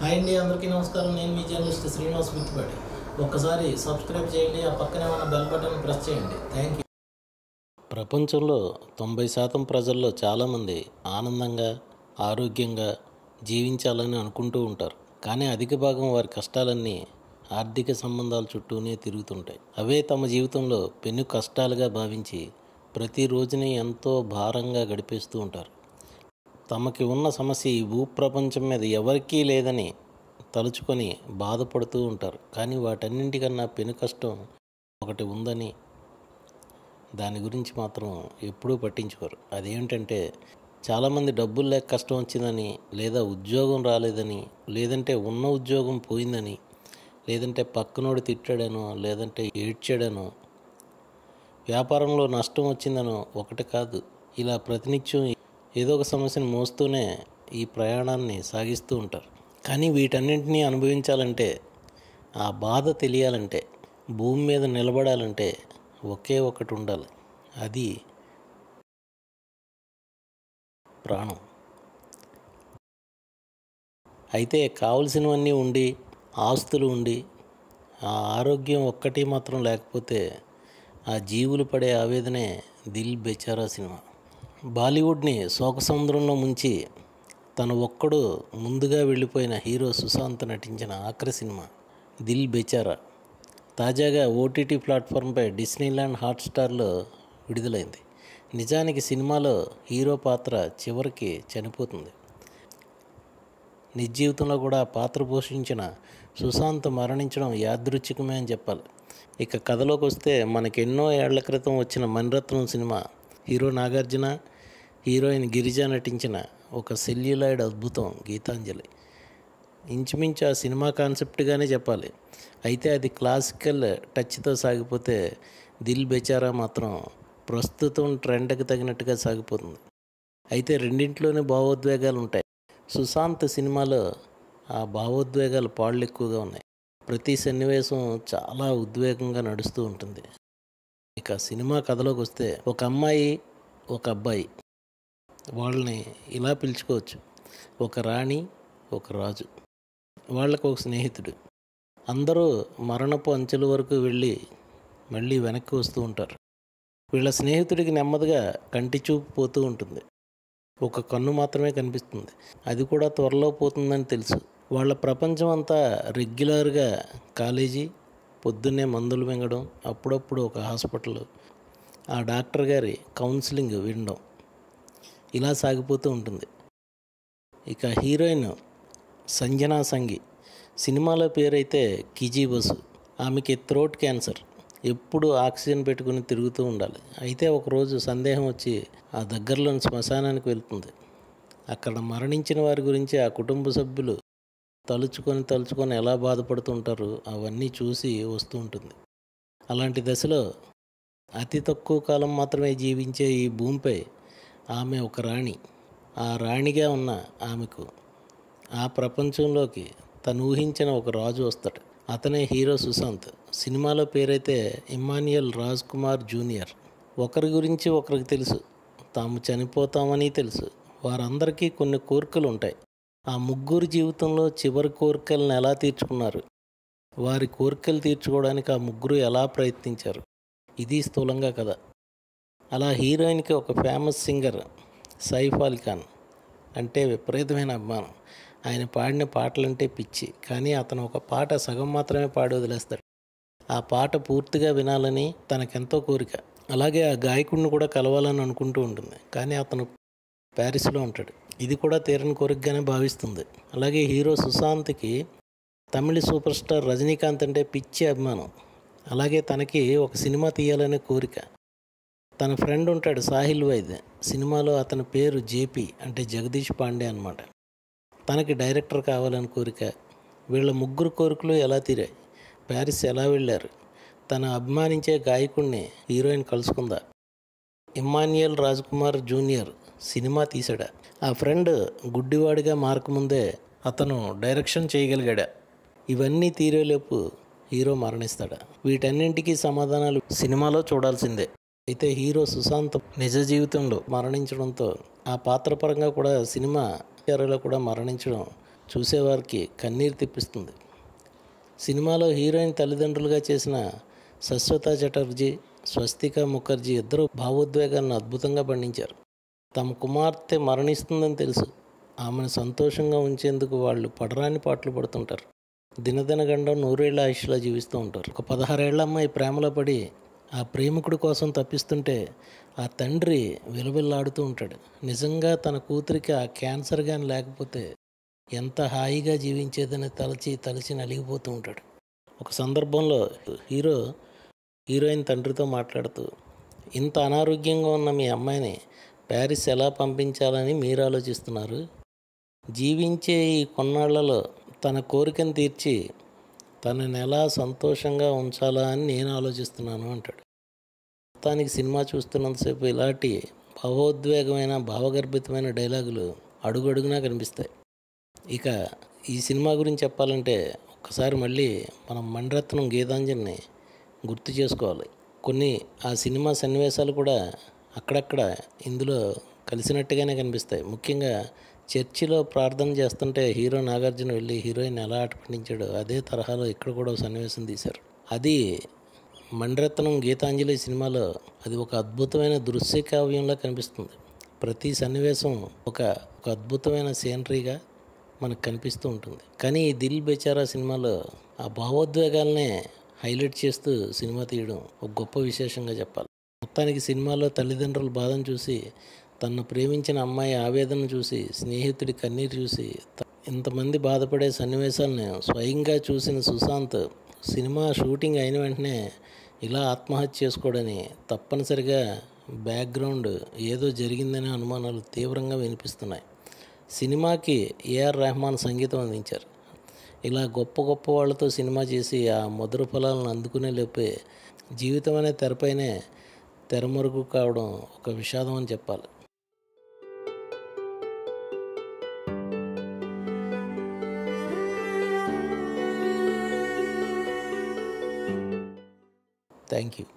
hi అండి అందరికీ నమస్కారం నేను మీ జర్నలిస్ట్ శ్రీనివాస్ మిత్తిపాటి ఒక్కసారి సబ్స్క్రైబ్ చేయండి ఆ పక్కనే ఉన్న బెల్ బటన్ ప్రెస్ చేయండి థ్యాంక్ యూ ప్రపంచంలో తొంభై శాతం ప్రజల్లో చాలామంది ఆనందంగా ఆరోగ్యంగా జీవించాలని అనుకుంటూ ఉంటారు కానీ అధిక భాగం వారి కష్టాలన్నీ ఆర్థిక సంబంధాల చుట్టూనే తిరుగుతుంటాయి అవే తమ జీవితంలో పెను కష్టాలుగా భావించి ప్రతి రోజుని ఎంతో భారంగా గడిపేస్తూ ఉంటారు తమకి ఉన్న సమస్య ఈ భూప్రపంచం మీద ఎవరికీ లేదని తలుచుకొని బాధపడుతూ ఉంటారు కానీ వాటన్నింటికన్నా పెను కష్టం ఒకటి ఉందని దాని గురించి మాత్రం ఎప్పుడూ పట్టించుకోరు అదేంటంటే చాలామంది డబ్బులు లేక కష్టం వచ్చిందని లేదా ఉద్యోగం రాలేదని లేదంటే ఉన్న ఉద్యోగం పోయిందని లేదంటే పక్కనోడు తిట్టాడనో లేదంటే ఏడ్చాడనో వ్యాపారంలో నష్టం వచ్చిందనో ఒకటి కాదు ఇలా ప్రతినిత్యం ఏదో ఒక సమస్యను మోస్తూనే ఈ ప్రయాణాన్ని సాగిస్తూ ఉంటారు కానీ వీటన్నింటినీ అనుభవించాలంటే ఆ బాధ తెలియాలంటే భూమి మీద నిలబడాలంటే ఒకే ఒకటి ఉండాలి అది ప్రాణం అయితే కావలసినవన్నీ ఉండి ఆస్తులు ఉండి ఆ ఆరోగ్యం ఒక్కటి మాత్రం లేకపోతే ఆ జీవులు పడే ఆవేదనే దిల్ బెచారా సినిమా బాలీవుడ్ని శోకసముద్రంలో ముంచి తన ఒక్కడు ముందుగా వెళ్ళిపోయిన హీరో సుశాంత్ నటించిన ఆఖరి సినిమా దిల్ బెచారా తాజాగా ఓటీటీ ప్లాట్ఫామ్పై డిస్నీల్యాండ్ హాట్స్టార్లో విడుదలైంది నిజానికి సినిమాలో హీరో పాత్ర చివరికి చనిపోతుంది నిజ జీవితంలో కూడా ఆ పాత్ర పోషించిన సుశాంత్ మరణించడం యాదృచ్ఛికమే అని చెప్పాలి ఇక కథలోకి వస్తే మనకి ఎన్నో ఏళ్ల క్రితం వచ్చిన Maniratnam cinema hero Nagarjuna heroine Girija నటించిన ఒక సెల్యులాయిడ్ అద్భుతం గీతాంజలి ఇంచుమించు ఆ సినిమా కాన్సెప్ట్గానే చెప్పాలి అయితే అది క్లాసికల్ టచ్తో సాగిపోతే దిల్ బెచారా మాత్రం ప్రస్తుతం ట్రెండ్కి తగినట్టుగా సాగిపోతుంది అయితే రెండింటిలోనే భావోద్వేగాలు ఉంటాయి సుశాంత్ సినిమాలో ఆ భావోద్వేగాలు పాళ్ళు ఎక్కువగా ఉన్నాయి ప్రతి సన్నివేశం చాలా ఉద్వేగంగా నడుస్తూ ఉంటుంది ఇక సినిమా కథలోకి వస్తే ఒక అమ్మాయి ఒక అబ్బాయి వాళ్ళని ఇలా పిలుచుకోవచ్చు ఒక రాణి ఒక రాజు వాళ్ళకు ఒక స్నేహితుడు అందరూ మరణపు అంచెల వరకు వెళ్ళి మళ్ళీ వెనక్కి వస్తూ ఉంటారు వీళ్ళ స్నేహితుడికి నెమ్మదిగా కంటి చూపు పోతూ ఉంటుంది ఒక కన్ను మాత్రమే కనిపిస్తుంది అది కూడా త్వరలో పోతుందని తెలుసు వాళ్ళ ప్రపంచం అంతా రెగ్యులర్గా కాలేజీ పొద్దున్నే మందులు మింగడం అప్పుడప్పుడు ఒక హాస్పిటల్ ఆ డాక్టర్ గారి కౌన్సిలింగ్ వినడం ఇలా సాగిపోతూ ఉంటుంది ఇక హీరోయిన్ సంజనా సంగి సినిమాలో పేరైతే కిజీ బసు ఆమెకి థ్రోట్ క్యాన్సర్ ఎప్పుడు ఆక్సిజన్ పెట్టుకుని తిరుగుతూ ఉండాలి అయితే ఒకరోజు సందేహం వచ్చి ఆ దగ్గరలోని శ్మశానానికి వెళ్తుంది అక్కడ మరణించిన వారి గురించి ఆ కుటుంబ సభ్యులు తలుచుకొని తలుచుకొని ఎలా బాధపడుతుంటారు అవన్నీ చూసి వస్తూ ఉంటుంది అలాంటి దశలో అతి తక్కువ కాలం మాత్రమే జీవించే ఈ భూమిపై ఆమె ఒక రాణి ఆ రాణిగా ఉన్న ఆమెకు ఆ ప్రపంచంలోకి తను ఊహించిన ఒక రాజు వస్తాడు అతనే హీరో సుశాంత్ సినిమాలో పేరైతే ఇమాన్యుయల్ రాజ్ కుమార్ జూనియర్ ఒకరి గురించి ఒకరికి తెలుసు తాము చనిపోతామని తెలుసు వారందరికీ కొన్ని కోరికలు ఉంటాయి ఆ ముగ్గురు జీవితంలో చివరి కోరికలను ఎలా తీర్చుకున్నారు వారి కోరికలు తీర్చుకోవడానికి ఆ ముగ్గురు ఎలా ప్రయత్నించారు ఇది స్థూలంగా కథ అలా హీరోయిన్కి ఒక ఫేమస్ సింగర్ సైఫ్ అలీ ఖాన్ అంటే విపరీతమైన అభిమానం ఆయన పాడిన పాటలంటే పిచ్చి కానీ అతను ఒక పాట సగం మాత్రమే పాడి వదిలేస్తాడు ఆ పాట పూర్తిగా వినాలని తనకెంతో కోరిక అలాగే ఆ గాయకుడిని కూడా కలవాలని అనుకుంటూ ఉంటుంది కానీ అతను ప్యారిస్లో ఉంటాడు ఇది కూడా తీరని కోరికగానే భావిస్తుంది అలాగే హీరో సుశాంత్కి తమిళ సూపర్ స్టార్ రజనీకాంత్ అంటే పిచ్చి అభిమానం అలాగే తనకి ఒక సినిమా తీయాలనే కోరిక తన ఫ్రెండ్ ఉంటాడు సాహిల్ వైద్ సినిమాలో అతని పేరు జేపీ అంటే జగదీష్ పాండే అనమాట తనకి డైరెక్టర్ కావాలని కోరిక వీళ్ళ ముగ్గురు కోరికలు ఎలా తీరాయి ప్యారిస్ ఎలా వెళ్ళారు తన అభిమానించే గాయకుడిని హీరోయిన్ కలుసుకుందా ఇమ్మాన్యుయల్ రాజ్ కుమార్ జూనియర్ సినిమా తీసాడా ఆ ఫ్రెండ్ గుడ్డివాడిగా మారకముందే అతను డైరెక్షన్ చేయగలిగాడా ఇవన్నీ తీరేలోపు హీరో మరణిస్తాడా వీటన్నింటికీ సమాధానాలు సినిమాలో చూడాల్సిందే అయితే హీరో సుశాంత్ నిజ జీవితంలో మరణించడంతో ఆ పాత్ర పరంగా కూడా సినిమా లో కూడా మరణించడం చూసేవారికి కన్నీరు తెప్పిస్తుంది సినిమాలో హీరోయిన్ తల్లిదండ్రులుగా చేసిన సస్వతా చటర్జీ స్వస్తిక ముఖర్జీ ఇద్దరు భావోద్వేగాలను అద్భుతంగా పండించారు తమ కుమార్తె మరణిస్తుందని తెలుసు ఆమెను సంతోషంగా ఉంచేందుకు వాళ్ళు పడరాని పాటలు పడుతుంటారు దినదినగండం నూరేళ్ల ఆయుష్లా జీవిస్తూ ఉంటారు ఒక పదహారేళ్ల అమ్మాయి ప్రేమలో పడి ఆ ప్రేమికుడి కోసం తప్పిస్తుంటే ఆ తండ్రి విలవిల్లాడుతూ ఉంటాడు నిజంగా తన కూతురికి ఆ క్యాన్సర్ కానీ లేకపోతే ఎంత హాయిగా జీవించేదని తలచి తలచి నలిగిపోతూ ఉంటాడు ఒక సందర్భంలో హీరో హీరోయిన్ తండ్రితో మాట్లాడుతూ ఇంత అనారోగ్యంగా ఉన్న మీ అమ్మాయిని ప్యారిస్ ఎలా పంపించాలని మీరు ఆలోచిస్తున్నారు జీవించే ఈ కొన్నాళ్లలో తన కోరికను తీర్చి తనని ఎలా సంతోషంగా ఉంచాలా అని నేను ఆలోచిస్తున్నాను అంటాడు మొత్తానికి సినిమా చూస్తున్నంతసేపు ఇలాంటి భావోద్వేగమైన భావగర్భితమైన డైలాగులు అడుగడుగునా కనిపిస్తాయి ఇక ఈ సినిమా గురించి చెప్పాలంటే ఒక్కసారి మళ్ళీ మనం మణిరత్నం గీతాంజలిని గుర్తు చేసుకోవాలి కొన్ని ఆ సినిమా సన్నివేశాలు కూడా అక్కడక్కడ ఇందులో కలిసినట్టుగానే కనిపిస్తాయి ముఖ్యంగా చర్చిలో ప్రార్థన చేస్తుంటే హీరో నాగార్జున వెళ్ళి హీరోయిన్ ఎలా ఆట పండించాడో అదే తరహాలో ఇక్కడ కూడా ఒక సన్నివేశం తీశారు అది మణిరత్నం గీతాంజలి సినిమాలో అది ఒక అద్భుతమైన దృశ్య కావ్యంలా కనిపిస్తుంది ప్రతి సన్నివేశం ఒక ఒక అద్భుతమైన సీనరీగా మనకు కనిపిస్తూ ఉంటుంది కానీ ఈ దిల్ బెచారా సినిమాలో ఆ భావోద్వేగాలనే హైలైట్ చేస్తూ సినిమా తీయడం ఒక గొప్ప విశేషంగా చెప్పాలి మొత్తానికి సినిమాలో తల్లిదండ్రుల బాధను చూసి తన్ను ప్రేమించిన అమ్మాయి ఆవేదన చూసి స్నేహితుడి కన్నీరు చూసి త- ఇంతమంది బాధపడే సన్నివేశాలను స్వయంగా చూసిన సుశాంత్ సినిమా షూటింగ్ అయిన వెంటనే ఇలా ఆత్మహత్య చేసుకోవడని తప్పనిసరిగా బ్యాక్గ్రౌండ్ ఏదో జరిగిందనే అనుమానాలు తీవ్రంగా వినిపిస్తున్నాయి సినిమాకి ఏఆర్ రెహమాన్ సంగీతం అందించారు ఇలా గొప్ప గొప్ప వాళ్ళతో సినిమా చేసి ఆ మధుర ఫలాలను అందుకునే లోపే జీవితం అనే తెరపైనే తెరమరుగు కావడం ఒక విషాదం అని చెప్పాలి థ్యాంక్ యూ